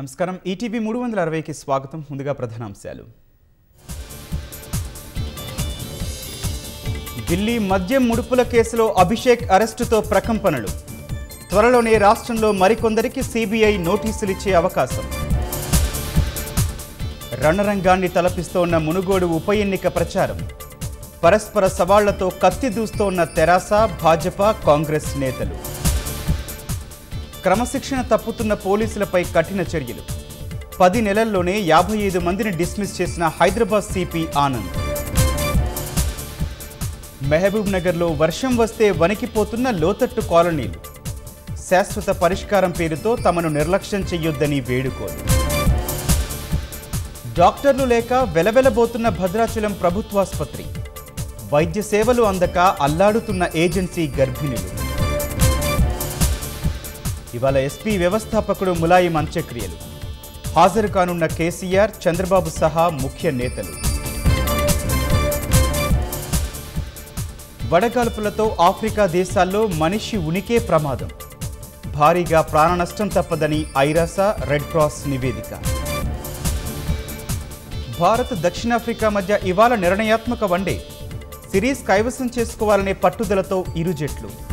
నమస్కారం ఈటీవీ మూడు వందల అరవైకి స్వాగతం ముందుగా ప్రధానాంశాలు ఢిల్లీ మద్యం ముడుపుల కేసులో అభిషేక్ అరెస్టుతో ప్రకంపనలు త్వరలోనే రాష్ట్రంలో మరికొందరికి సిబిఐ నోటీసులు ఇచ్చే అవకాశం రణరంగాన్ని తలపిస్తోన్న మునుగోడు ఉప ఎన్నిక ప్రచారం పరస్పర సవాళ్లతో కత్తి దూస్తోన్న తెరాస భాజపా కాంగ్రెస్ నేతలు క్రమశిక్షణ తప్పుతున్న పోలీసులపై కఠిన చర్యలు పది నెలల్లోనే యాభై ఐదు మందిని డిస్మిస్ చేసిన హైదరాబాద్ సిపి ఆనంద్ మహబూబ్ నగర్లో వర్షం వస్తే వణికిపోతున్న లోతట్టు కాలనీలు శాశ్వత పరిష్కారం పేరుతో తమను నిర్లక్ష్యం చెయ్యొద్దని వేడుకోలు డాక్టర్లు లేక వెలవెలబోతున్న భద్రాచలం ప్రభుత్వాసుపత్రి వైద్య సేవలు అందక అల్లాడుతున్న ఏజెన్సీ గర్భిణులు ఇవాళ ఎస్పీ వ్యవస్థాపకుడు ములాయం అంత్యక్రియలు హాజరు కానున్న కేసీఆర్ చంద్రబాబు సహా ముఖ్య నేతలు వడగాల్పులతో ఆఫ్రికా దేశాల్లో మనిషి ఉనికే ప్రమాదం భారీగా ప్రాణనష్టం తప్పదని ఐరాస రెడ్ క్రాస్ నివేదిక భారత్ దక్షిణాఫ్రికా మధ్య ఇవాళ నిర్ణయాత్మక వన్డే సిరీస్ కైవసం చేసుకోవాలనే పట్టుదలతో ఇరు జట్లు